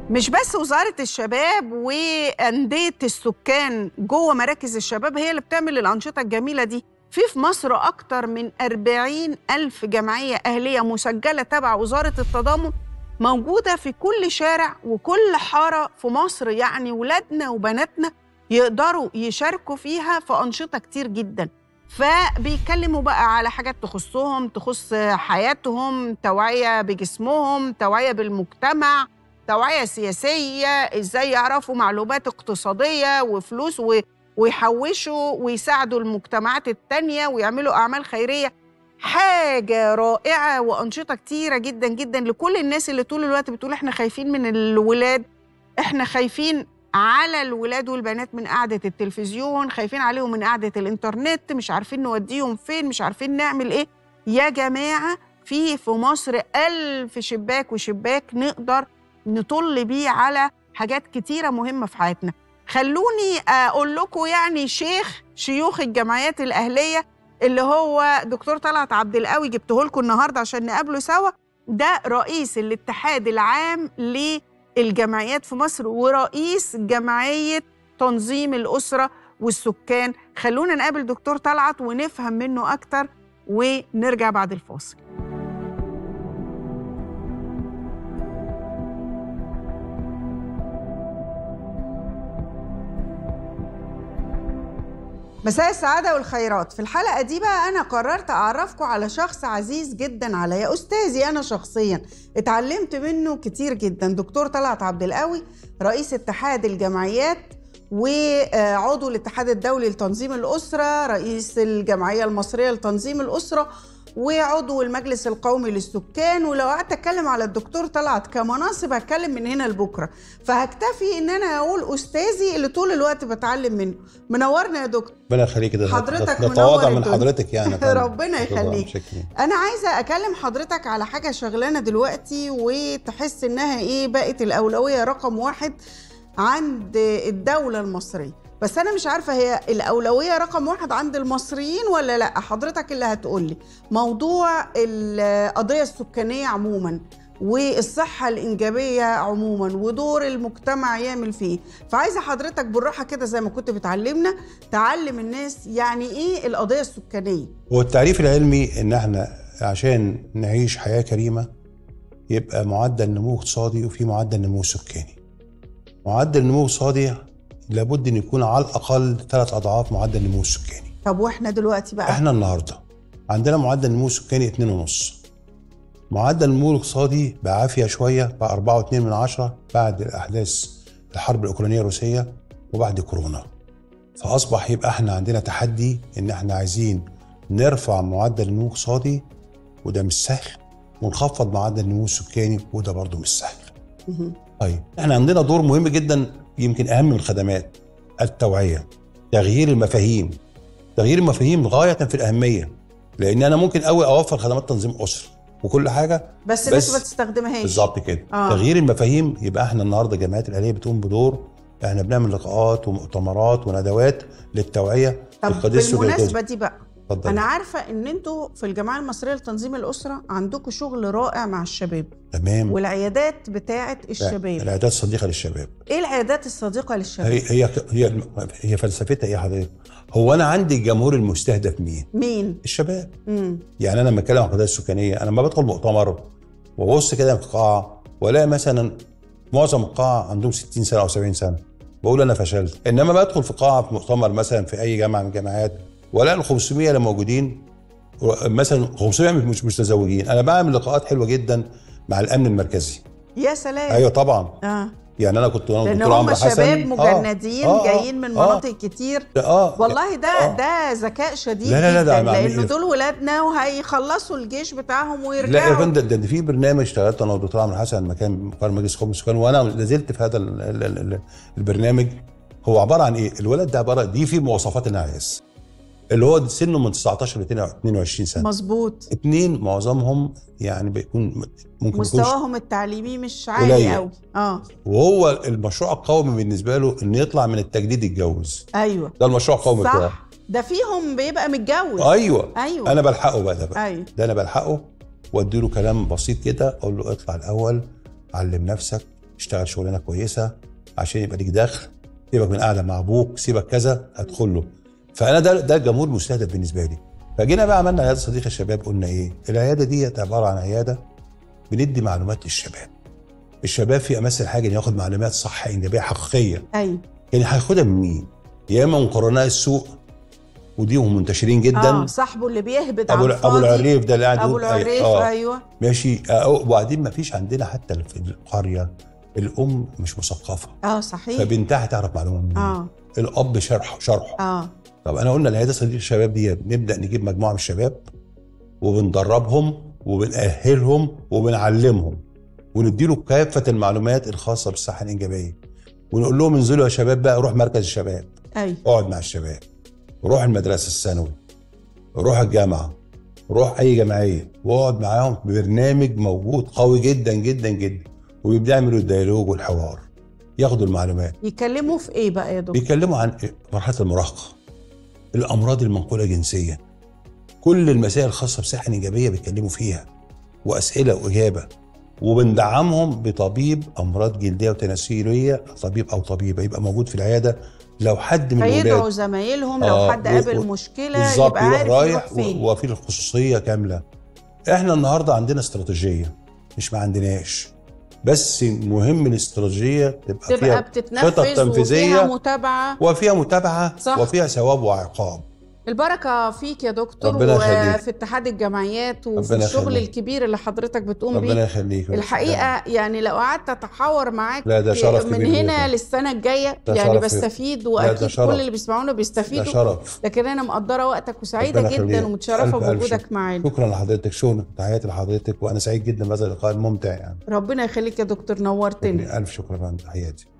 مش بس وزارة الشباب وأندية السكان جوه مراكز الشباب هي اللي بتعمل الأنشطة الجميلة دي في في مصر أكتر من 40 ألف جمعية أهلية مسجلة تبع وزارة التضامن موجودة في كل شارع وكل حارة في مصر يعني ولادنا وبناتنا يقدروا يشاركوا فيها في أنشطة كتير جدا فبيتكلموا بقى على حاجات تخصهم تخص حياتهم توعية بجسمهم توعية بالمجتمع توعية سياسية ازاي يعرفوا معلومات اقتصادية وفلوس و... ويحوشوا ويساعدوا المجتمعات التانية ويعملوا أعمال خيرية حاجة رائعة وأنشطة كتيرة جدا جدا لكل الناس اللي طول الوقت بتقول احنا خايفين من الولاد احنا خايفين على الولاد والبنات من قعدة التلفزيون خايفين عليهم من قعدة الإنترنت مش عارفين نوديهم فين مش عارفين نعمل إيه يا جماعة في في مصر ألف شباك وشباك نقدر نطل بيه على حاجات كتيرة مهمة في حياتنا خلوني أقول لكم يعني شيخ شيوخ الجمعيات الأهلية اللي هو دكتور طلعت عبد القوي جبته لكم النهارده عشان نقابله سوا ده رئيس الاتحاد العام للجمعيات في مصر ورئيس جمعية تنظيم الأسرة والسكان خلونا نقابل دكتور طلعت ونفهم منه أكتر ونرجع بعد الفاصل مساء السعادة والخيرات في الحلقة دي بقى أنا قررت أعرفكم على شخص عزيز جدا عليا أستاذي أنا شخصيا اتعلمت منه كتير جدا دكتور طلعت عبد القوي رئيس اتحاد الجمعيات وعضو الاتحاد الدولي لتنظيم الأسرة رئيس الجمعية المصرية لتنظيم الأسرة وعضو المجلس القومي للسكان ولو قعدت اتكلم على الدكتور طلعت كمناصب هتكلم من هنا لبكره فهكتفي ان انا اقول استاذي اللي طول الوقت بتعلم منه منورنا يا دكتور ربنا يخليك ده حضرتك ده منور تواضع من الدنيا. حضرتك يعني يا فندم. ربنا يخليك شكرا انا عايزه اكلم حضرتك على حاجه شغلانه دلوقتي وتحس انها ايه بقت الاولويه رقم واحد عند الدوله المصريه بس انا مش عارفه هي الاولويه رقم واحد عند المصريين ولا لا حضرتك اللي هتقولي موضوع القضيه السكانيه عموما والصحة الإنجابية عموما ودور المجتمع يعمل فيه فعايزة حضرتك بالراحة كده زي ما كنت بتعلمنا تعلم الناس يعني إيه القضية السكانية هو التعريف العلمي ان احنا عشان نعيش حياه كريمه يبقى معدل نمو اقتصادي وفي معدل نمو سكاني معدل النمو الاقتصادي لابد ان يكون على الاقل ثلاث اضعاف معدل النمو السكاني طب وإحنا دلوقتي بقى احنا النهارده عندنا معدل نمو سكاني 2.5 معدل النمو الاقتصادي بعافيه شويه بقى 4.2 من عشرة بعد الاحداث الحرب الاوكرانيه الروسيه وبعد كورونا فاصبح يبقى احنا عندنا تحدي ان احنا عايزين نرفع معدل النمو الاقتصادي وده مش سهل ونخفض معدل النمو السكاني وده برضه مش سهل مهم. طيب احنا عندنا دور مهم جدا يمكن اهم من الخدمات التوعيه تغيير المفاهيم تغيير المفاهيم غايه في الاهميه لان انا ممكن قوي اوفر خدمات تنظيم اسره وكل حاجه بس الناس بس- ما تستخدمهاش بالظبط كده آه. آه. تغيير المفاهيم يبقى احنا النهارده الجمعيات الاهليه بتقوم بدور احنا بنعمل لقاءات ومؤتمرات وندوات للتوعيه طب للقضية السورية. بالمناسبة دي بقى اتفضل أنا عارفة إن أنتوا في الجمعية المصرية لتنظيم الأسرة عندكم شغل رائع مع الشباب تمام والعيادات بتاعة الشباب العيادات الصديقه للشباب إيه العيادات الصديقة للشباب؟ هي هي هي هي فلسفتها ايه يا حضرتك؟ هو انا عندي الجمهور المستهدف مين؟ مين؟ الشباب مم. يعني انا لما اتكلم عن القضايا السكانيه انا لما بدخل مؤتمر وابص كده في القاعه والاقي مثلا معظم القاعه عندهم 60 سنه او 70 سنه بقول انا فشلت انما بدخل في قاعه في مؤتمر مثلا في اي جامعه من الجامعات والاقي ال 500 اللي موجودين مثلا 500 مش مش متزوجين انا بعمل لقاءات حلوه جدا مع الامن المركزي يا سلام ايوه طبعا آه. يعني انا كنت انا لان والدكتور هم عمرو حسن شباب آه، مجندين آه، آه، جايين من آه، مناطق كتير اه والله ده آه. ده ذكاء شديد لا، لا، لا، ده جدا عاملين لانه إيه؟ دول ولادنا وهيخلصوا الجيش بتاعهم لا يا ويرجعوا فندم ده, ده في برنامج اشتغلت انا والدكتور عمرو حسن مكان قرار مجلس قومي السكان وانا لازلت في هذا ال ال ال ال البرنامج هو عباره عن ايه؟ الولد ده عباره دي فيه مواصفات النعاس اللي هو سنه من 19 ل 22 سنه مظبوط اتنين معظمهم يعني بيكون ممكن يكون مستواهم التعليمي مش عالي قليل. قوي اه وهو المشروع القومي بالنسبه له انه يطلع من التجديد يتجوز ايوه ده المشروع القومي بتاعه صح ده فيهم بيبقى متجوز ايوه ايوه انا بلحقه بقى ده بقى ايوه ده انا بلحقه واديله كلام بسيط كده اقول له اطلع الاول علم نفسك اشتغل شغلانه كويسه عشان يبقى ليك دخل سيبك من قاعده مع ابوك سيبك كذا هدخل له فانا ده ده الجمهور المستهدف بالنسبه لي فجينا بقى عملنا عياده صديق الشباب قلنا ايه العياده دي عباره عن عياده بندي معلومات للشباب الشباب في امثل حاجه انه ياخد معلومات صح ايجابيه حقيقيه ايوه يعني هياخدها من مين؟ يا اما من قرناء السوق ودي هم منتشرين جدا اه صاحبه اللي بيهبط ابو على ابو الفاضي العريف ده اللي قاعد ابو يقول أي- العريف آه. ايوه ماشي آه، وبعدين ما فيش عندنا حتى في القريه الام مش مثقفه اه صحيح فبنتها هتعرف معلومه منين اه الاب شرحه شرحه اه طب انا قلنا العياده صديق الشباب دي نبدا نجيب مجموعه من الشباب وبندربهم وبنأهلهم وبنعلمهم ونديله كافه المعلومات الخاصه بالصحه الانجابيه ونقول لهم انزلوا يا شباب بقى روح مركز الشباب ايوه اقعد مع الشباب روح المدرسه الثانوي روح الجامعه روح اي جمعيه واقعد معاهم ببرنامج موجود قوي جدا جدا جدا وبيبدأ يعملوا الديالوج والحوار ياخدوا المعلومات يكلموا في ايه بقى يا دكتور بيتكلموا عن مرحله المراهقه الامراض المنقوله جنسيا كل المسائل الخاصه بالصحه الانجابيه بيتكلموا فيها واسئله واجابه وبندعمهم بطبيب امراض جلديه وتناسليه طبيب او طبيبه يبقى موجود في العياده لو حد من فيدعوا الولاد زمايلهم لو آه، حد و- قابل و- مشكله بالظبط يبقى يروح عارف رايح يروح فين و- وفي الخصوصيه كامله احنا النهارده عندنا استراتيجيه مش ما عندناش بس مهم الاستراتيجيه تبقى, تبقى فيها بتتنفذ خطط تنفيذية وفيها متابعه وفيها متابعه صح. وفيها ثواب وعقاب البركه فيك يا دكتور ربنا يخليك. وفي اتحاد الجمعيات وفي ربنا الشغل يخليك. الكبير اللي حضرتك بتقوم ربنا بيه يخليك الحقيقه يعني لو قعدت اتحاور معاك لا، ده شرف من كبير هنا جداً. للسنه الجايه ده يعني شرف. بستفيد ده واكيد شرف. كل اللي بيسمعونا ده بيستفيدوا شرف لكن انا مقدره وقتك وسعيده ربنا جدا يخليك. ومتشرفه ألف ألف بوجودك شكر. معانا شكرا لحضرتك شكرا تحياتي لحضرتك وانا سعيد جدا بهذا اللقاء الممتع يعني ربنا يخليك يا دكتور نورتني الف شكرا تحياتي